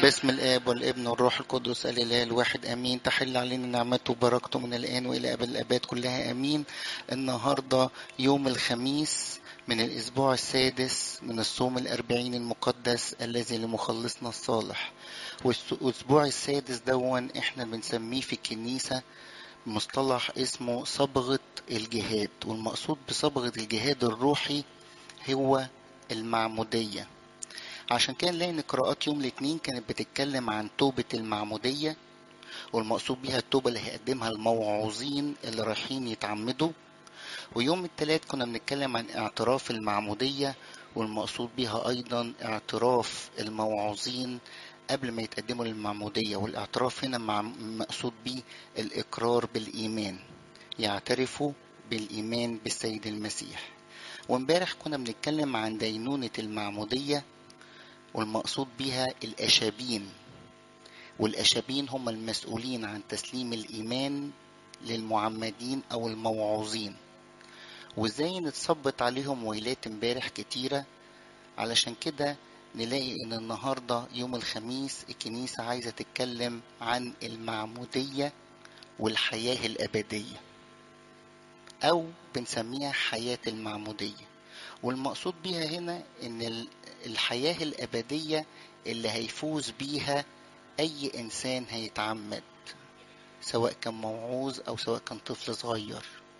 باسم الآب والابن والروح القدس الإله الواحد آمين تحل علينا نعمته وبركته من الآن وإلى أبد الآباد كلها آمين النهاردة يوم الخميس من الأسبوع السادس من الصوم الأربعين المقدس الذي لمخلصنا الصالح والأسبوع السادس دون إحنا بنسميه في الكنيسة مصطلح اسمه صبغة الجهاد والمقصود بصبغة الجهاد الروحي هو المعمودية عشان كده نلاقي ان قراءات يوم الاثنين كانت بتتكلم عن توبة المعمودية والمقصود بيها التوبة اللي هيقدمها الموعوظين اللي رايحين يتعمدوا ويوم الثلاث كنا بنتكلم عن اعتراف المعمودية والمقصود بيها أيضا اعتراف الموعوظين قبل ما يتقدموا للمعمودية والاعتراف هنا مع مقصود بيه الإقرار بالإيمان يعترفوا بالإيمان بالسيد المسيح وامبارح كنا بنتكلم عن دينونة المعمودية والمقصود بها الأشابين والأشابين هم المسؤولين عن تسليم الإيمان للمعمدين أو الموعوظين وازاي نتصبت عليهم ويلات امبارح كتيرة علشان كده نلاقي ان النهاردة يوم الخميس الكنيسة عايزة تتكلم عن المعمودية والحياة الأبدية أو بنسميها حياة المعمودية والمقصود بيها هنا ان الحياة الأبدية اللي هيفوز بيها أي إنسان هيتعمد سواء كان موعوظ أو سواء كان طفل صغير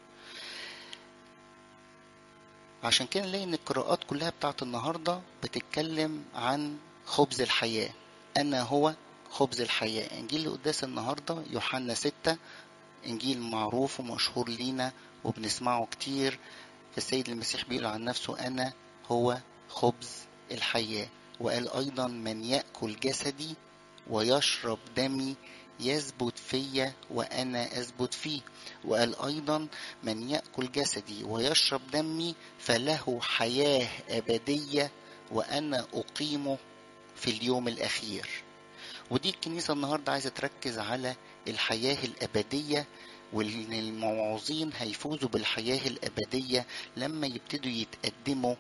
عشان كده نلاقي إن القراءات كلها بتاعت النهاردة بتتكلم عن خبز الحياة أنا هو خبز الحياة إنجيل القداس النهاردة يوحنا ستة إنجيل معروف ومشهور لينا وبنسمعه كتير فالسيد المسيح بيقول عن نفسه أنا هو خبز الحياة وقال أيضا من يأكل جسدي ويشرب دمي يثبت فيا وأنا أثبت فيه وقال أيضا من يأكل جسدي ويشرب دمي فله حياة أبدية وأنا أقيمه في اليوم الأخير ودي الكنيسة النهاردة عايزة تركز على الحياة الأبدية وإن الموعوظين هيفوزوا بالحياة الأبدية لما يبتدوا يتقدموا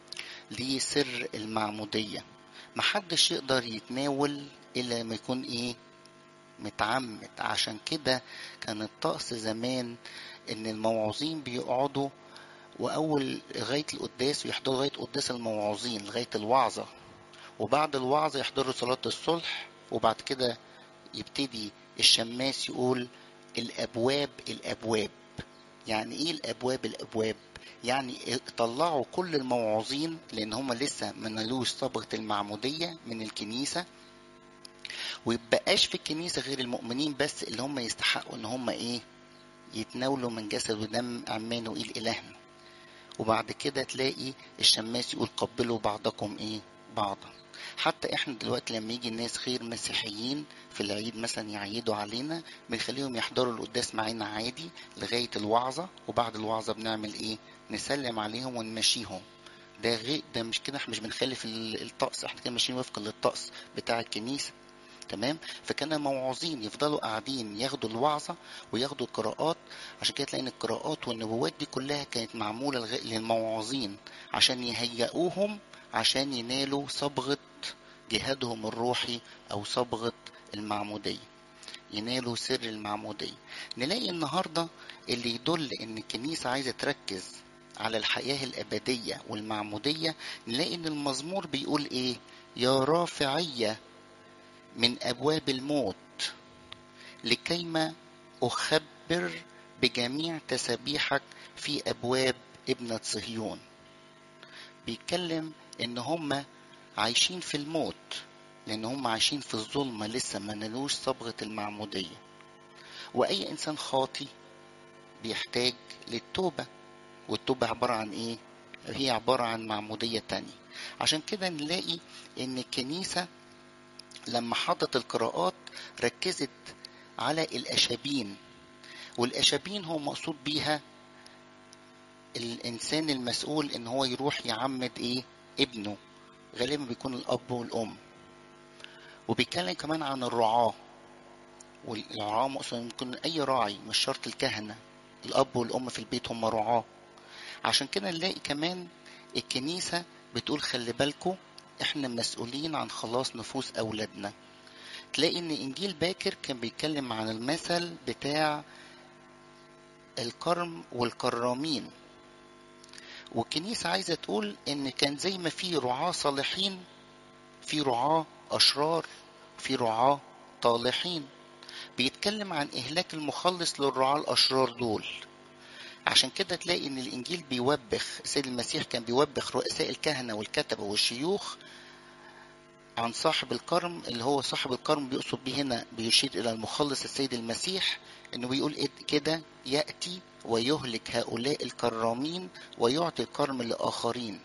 لسر المعمودية محدش يقدر يتناول إلا لما يكون إيه متعمد عشان كده كان الطقس زمان إن الموعوظين بيقعدوا وأول لغاية القداس ويحضروا لغاية قداس الموعوظين لغاية الوعظة وبعد الوعظة يحضروا صلاة الصلح وبعد كده يبتدي الشماس يقول الأبواب الأبواب يعني إيه الأبواب الأبواب يعني طلعوا كل الموعوظين لان هم لسه ما نالوش صبغه المعموديه من الكنيسه ويبقاش في الكنيسه غير المؤمنين بس اللي هم يستحقوا ان هم ايه يتناولوا من جسد ودم عمانوئيل الهنا وبعد كده تلاقي الشماس يقول قبلوا بعضكم ايه بعضا حتى احنا دلوقتي لما يجي الناس غير مسيحيين في العيد مثلا يعيدوا علينا بنخليهم يحضروا القداس معانا عادي لغايه الوعظه وبعد الوعظه بنعمل ايه نسلم عليهم ونمشيهم ده غير ده مش كده احنا مش بنخالف الطقس احنا كده ماشيين وفقا للطقس بتاع الكنيسه تمام فكان الموعظين يفضلوا قاعدين ياخدوا الوعظة وياخدوا القراءات عشان كده تلاقي ان القراءات والنبوات دي كلها كانت معمولة للموعظين عشان يهيئوهم عشان ينالوا صبغة جهادهم الروحي أو صبغة المعمودية ينالوا سر المعمودية نلاقي النهاردة اللي يدل إن الكنيسة عايزة تركز على الحياة الأبدية والمعمودية نلاقي إن المزمور بيقول إيه يا رافعية من أبواب الموت لكيما أخبر بجميع تسابيحك في أبواب ابنة صهيون بيتكلم إن هم عايشين في الموت لأن هم عايشين في الظلمة لسه ما نالوش صبغة المعمودية وأي إنسان خاطي بيحتاج للتوبة والتوبة عبارة عن إيه؟ هي عبارة عن معمودية تانية عشان كده نلاقي إن الكنيسة لما حطت القراءات ركزت على الأشابين والأشابين هو مقصود بيها الإنسان المسؤول إن هو يروح يعمد إيه؟ ابنه غالبا بيكون الأب والأم وبيتكلم كمان عن الرعاة والرعاة مقصود يكون أي راعي مش شرط الكهنة الأب والأم في البيت هم رعاة عشان كده نلاقي كمان الكنيسة بتقول خلي بالكم احنا مسؤولين عن خلاص نفوس اولادنا تلاقي ان انجيل باكر كان بيتكلم عن المثل بتاع الكرم والكرامين والكنيسة عايزة تقول ان كان زي ما في رعاة صالحين في رعاة اشرار في رعاة طالحين بيتكلم عن إهلاك المخلص للرعاة الأشرار دول عشان كده تلاقي إن الإنجيل بيوبخ سيد المسيح كان بيوبخ رؤساء الكهنة والكتبة والشيوخ عن صاحب الكرم اللي هو صاحب الكرم بيقصد به هنا بيشير إلى المخلص السيد المسيح إنه بيقول كده يأتي ويهلك هؤلاء الكرامين ويعطي الكرم لآخرين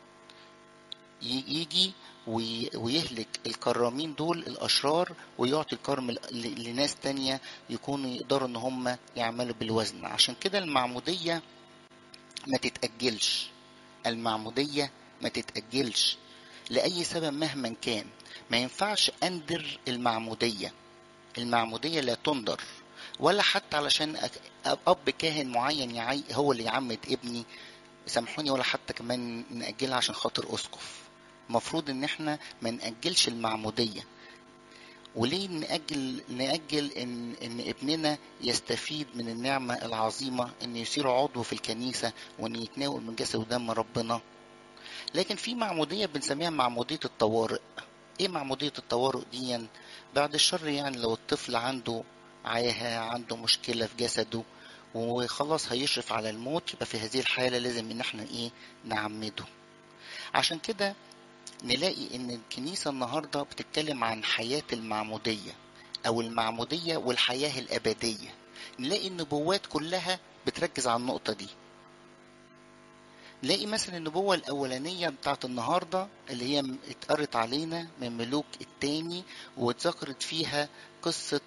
يجي ويهلك الكرامين دول الأشرار ويعطي الكرم لناس تانية يكونوا يقدروا إن هم يعملوا بالوزن عشان كده المعمودية ما تتأجلش المعمودية ما تتأجلش لأي سبب مهما كان ما ينفعش أندر المعمودية المعمودية لا تندر ولا حتى علشان أب كاهن معين يعي هو اللي يعمد ابني سامحوني ولا حتى كمان نأجلها عشان خاطر أسقف المفروض ان احنا ما نأجلش المعمودية وليه نأجل نأجل إن إن ابننا يستفيد من النعمة العظيمة إن يصير عضو في الكنيسة وإن يتناول من جسد ودم ربنا لكن في معمودية بنسميها معمودية الطوارئ إيه معمودية الطوارئ دي بعد الشر يعني لو الطفل عنده عاهة عنده مشكلة في جسده وخلاص هيشرف على الموت يبقى في هذه الحالة لازم إن احنا إيه نعمده عشان كده نلاقي ان الكنيسة النهاردة بتتكلم عن حياة المعمودية او المعمودية والحياة الابدية نلاقي النبوات كلها بتركز على النقطة دي نلاقي مثلا النبوة الأولانية بتاعت النهاردة اللي هي اتقرت علينا من ملوك التاني واتذكرت فيها قصة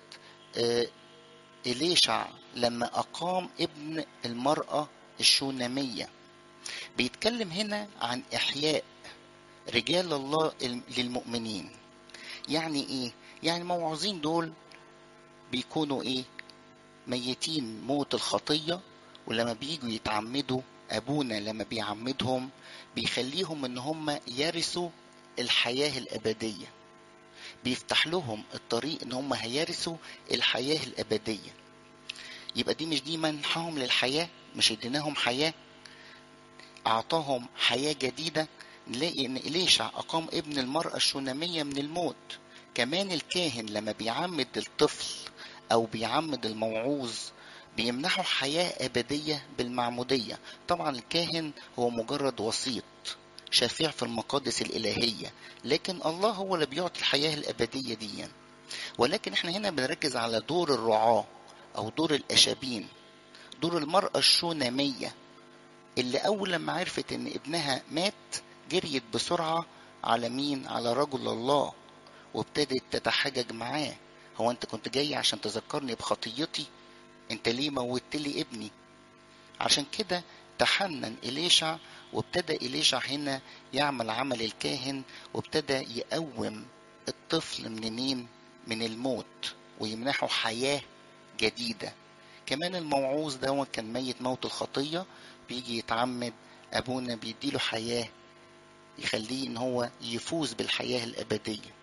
إليشع لما أقام ابن المرأة الشونامية بيتكلم هنا عن إحياء رجال الله للمؤمنين يعني ايه يعني الموعظين دول بيكونوا ايه ميتين موت الخطية ولما بيجوا يتعمدوا ابونا لما بيعمدهم بيخليهم ان هم يرثوا الحياة الابدية بيفتح لهم الطريق ان هم هيرثوا الحياة الابدية يبقى دي مش دي منحهم للحياة مش اديناهم حياة اعطاهم حياة جديدة نلاقي ان إليشع أقام ابن المرأة الشونامية من الموت كمان الكاهن لما بيعمد الطفل أو بيعمد الموعوظ بيمنحه حياة أبدية بالمعمودية طبعا الكاهن هو مجرد وسيط شفيع في المقادس الإلهية لكن الله هو اللي بيعطي الحياة الأبدية دي ولكن احنا هنا بنركز على دور الرعاة أو دور الأشابين دور المرأة الشونامية اللي أول لما عرفت إن ابنها مات جريت بسرعة على مين؟ على رجل الله وابتدت تتحجج معاه هو أنت كنت جاي عشان تذكرني بخطيتي؟ أنت ليه موتت لي ابني؟ عشان كده تحنن إليشع وابتدى إليشع هنا يعمل عمل الكاهن وابتدى يقوم الطفل منين؟ من الموت ويمنحه حياة جديدة كمان الموعوظ ده كان ميت موت الخطية بيجي يتعمد أبونا بيديله حياة يخليه إن هو يفوز بالحياة الأبدية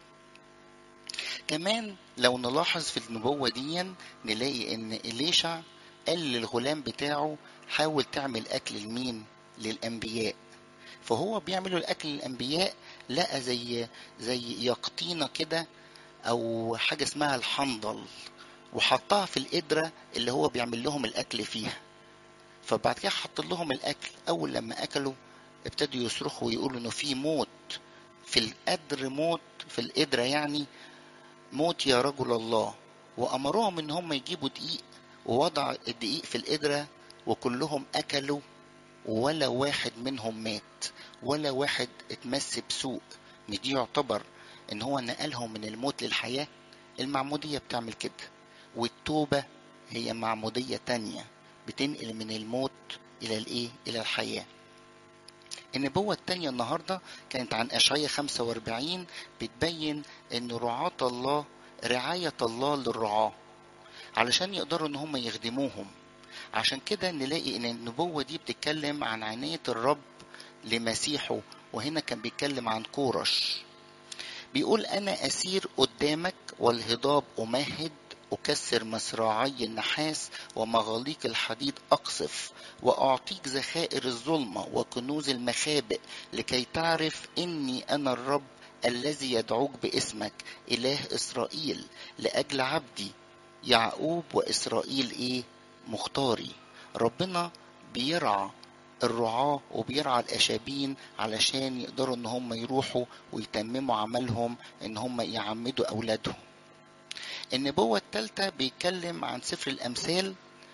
كمان لو نلاحظ في النبوة دي نلاقي إن إليشع قال للغلام بتاعه حاول تعمل أكل لمين؟ للأنبياء فهو بيعملوا الأكل للأنبياء لقى زي زي يقطينة كده أو حاجة اسمها الحنظل وحطها في القدرة اللي هو بيعمل لهم الأكل فيها فبعد كده حط لهم الأكل أول لما أكلوا ابتدوا يصرخوا ويقولوا إنه في موت في القدر موت في القدرة يعني موت يا رجل الله وأمروهم إن هم يجيبوا دقيق ووضع الدقيق في القدرة وكلهم أكلوا ولا واحد منهم مات ولا واحد اتمس بسوء دي يعتبر ان هو نقلهم من الموت للحياة المعمودية بتعمل كده والتوبة هي معمودية تانية بتنقل من الموت إلى الإيه؟ إلى الحياة. النبوة التانية النهاردة كانت عن أشعية 45 بتبين إن رعاة الله رعاية الله للرعاة علشان يقدروا إن هم يخدموهم. عشان كده نلاقي إن النبوة دي بتتكلم عن عناية الرب لمسيحه وهنا كان بيتكلم عن كورش بيقول أنا أسير قدامك والهضاب أمهد أكسر مصراعي النحاس ومغاليق الحديد أقصف وأعطيك ذخائر الظلمة وكنوز المخابئ لكي تعرف إني أنا الرب الذي يدعوك باسمك إله إسرائيل لأجل عبدي يعقوب وإسرائيل إيه مختاري ربنا بيرعى الرعاة وبيرعى الأشابين علشان يقدروا إن هم يروحوا ويتمموا عملهم إن هم يعمدوا أولادهم النبوة الثالثة بيتكلم عن سفر الأمثال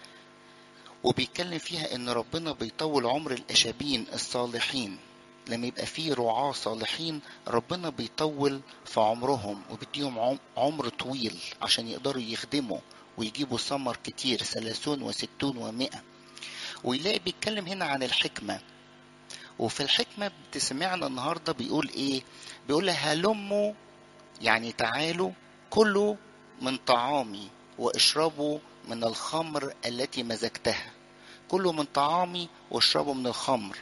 وبيتكلم فيها إن ربنا بيطول عمر الأشابين الصالحين لما يبقى فيه رعاة صالحين ربنا بيطول في عمرهم وبيديهم عمر طويل عشان يقدروا يخدموا ويجيبوا ثمر كتير ثلاثون وستون ومائة ويلاقي بيتكلم هنا عن الحكمة وفي الحكمة بتسمعنا النهاردة بيقول ايه بيقول هلموا يعني تعالوا كلوا من طعامي واشربوا من الخمر التي مزجتها كلوا من طعامي واشربوا من الخمر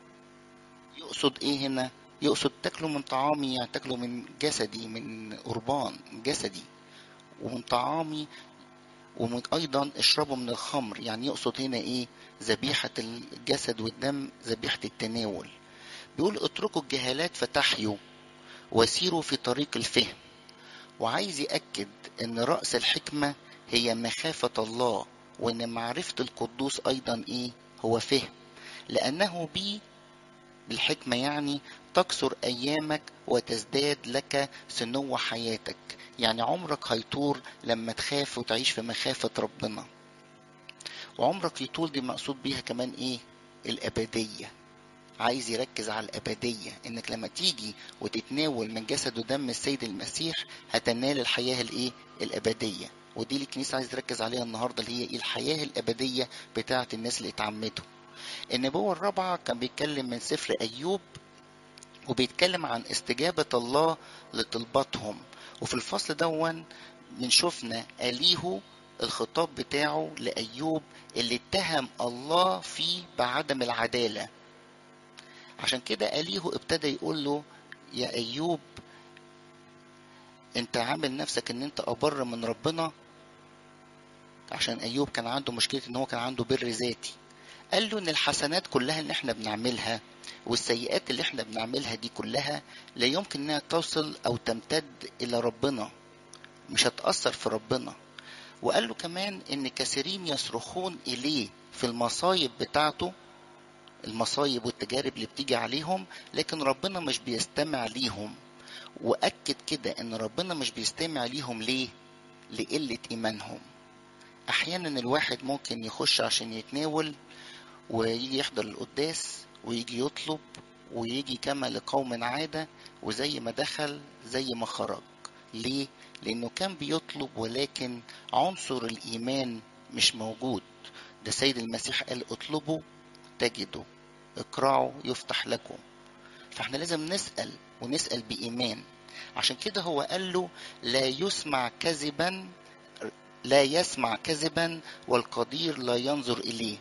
يقصد ايه هنا يقصد تاكلوا من طعامي يعني تاكلوا من جسدي من قربان جسدي ومن طعامي ومن ايضا اشربوا من الخمر يعني يقصد هنا ايه ذبيحة الجسد والدم ذبيحة التناول بيقول اتركوا الجهالات فتحيوا وسيروا في طريق الفهم وعايز يأكد ان رأس الحكمة هي مخافة الله وان معرفة القدوس ايضا ايه هو فهم لانه بي بالحكمة يعني تكثر أيامك وتزداد لك سنو حياتك يعني عمرك هيطول لما تخاف وتعيش في مخافة ربنا وعمرك يطول دي مقصود بيها كمان ايه الأبدية عايز يركز على الأبدية إنك لما تيجي وتتناول من جسد ودم السيد المسيح هتنال الحياة الإيه؟ الأبدية ودي اللي الكنيسة عايز تركز عليها النهاردة اللي هي الحياة الأبدية بتاعة الناس اللي اتعمدوا النبوة الرابعة كان بيتكلم من سفر أيوب وبيتكلم عن استجابة الله لطلباتهم وفي الفصل دون بنشوفنا أليهو الخطاب بتاعه لأيوب اللي اتهم الله فيه بعدم العدالة عشان كده أليهو ابتدى يقول له يا أيوب انت عامل نفسك ان انت أبر من ربنا عشان أيوب كان عنده مشكلة ان هو كان عنده بر ذاتي قال له ان الحسنات كلها اللي احنا بنعملها والسيئات اللي احنا بنعملها دي كلها لا يمكن انها توصل او تمتد الى ربنا مش هتأثر في ربنا وقال له كمان ان كثيرين يصرخون اليه في المصايب بتاعته المصايب والتجارب اللي بتيجي عليهم لكن ربنا مش بيستمع ليهم واكد كده ان ربنا مش بيستمع ليهم ليه لقلة ايمانهم احيانا الواحد ممكن يخش عشان يتناول ويجي يحضر القداس ويجي يطلب ويجي كما لقوم عادة وزي ما دخل زي ما خرج ليه؟ لأنه كان بيطلب ولكن عنصر الإيمان مش موجود ده سيد المسيح قال اطلبوا تجدوا اقرعوا يفتح لكم فاحنا لازم نسأل ونسأل بإيمان عشان كده هو قال له لا يسمع كذبا لا يسمع كذبا والقدير لا ينظر إليه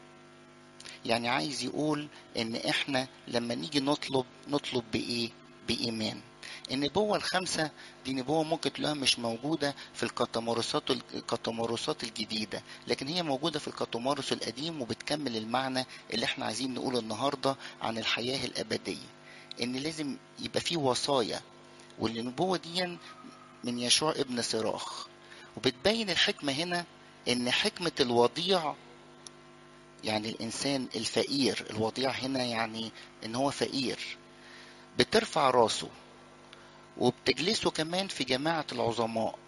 يعني عايز يقول ان احنا لما نيجي نطلب نطلب بايه بايمان النبوة الخمسة دي نبوة ممكن تلاقيها مش موجودة في الكتمارسات الكتمارسات الجديدة لكن هي موجودة في الكتمارس القديم وبتكمل المعنى اللي احنا عايزين نقوله النهاردة عن الحياة الأبدية إن لازم يبقى فيه وصايا والنبوة دي من يشوع ابن صراخ وبتبين الحكمة هنا إن حكمة الوضيع يعني الإنسان الفقير الوضيع هنا يعني إن هو فقير بترفع راسه وبتجلسه كمان في جماعة العظماء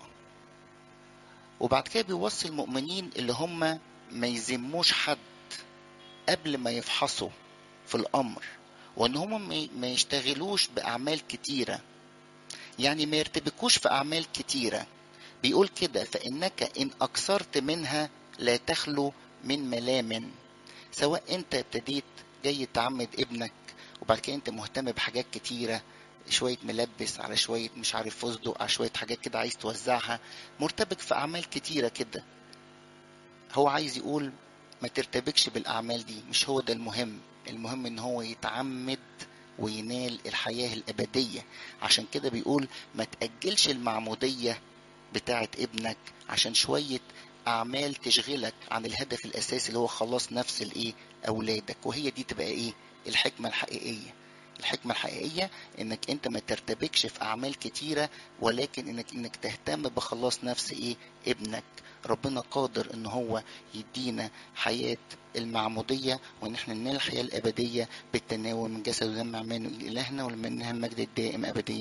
وبعد كده بيوصي المؤمنين اللي هم ما يذموش حد قبل ما يفحصوا في الأمر وإن هم ما يشتغلوش بأعمال كتيرة يعني ما يرتبكوش في أعمال كتيرة بيقول كده فإنك إن أكثرت منها لا تخلو من ملام سواء أنت ابتديت جاي تعمد ابنك وبعد كده أنت مهتم بحاجات كتيرة شوية ملبس على شوية مش عارف فستق على شوية حاجات كده عايز توزعها مرتبك في أعمال كتيرة كده هو عايز يقول ما ترتبكش بالاعمال دي مش هو ده المهم المهم ان هو يتعمد وينال الحياة الأبدية عشان كده بيقول ما تأجلش المعمودية بتاعة ابنك عشان شوية أعمال تشغلك عن الهدف الأساسي اللي هو خلاص نفس الإيه أولادك وهي دي تبقى إيه الحكمة الحقيقية الحكمة الحقيقية انك انت ما ترتبكش في اعمال كتيرة ولكن انك انك تهتم بخلاص نفس ايه ابنك ربنا قادر ان هو يدينا حياة المعمودية وان احنا ننال الحياة الابدية بالتناول من جسد ودم عمان الهنا ولمنها المجد الدائم ابديا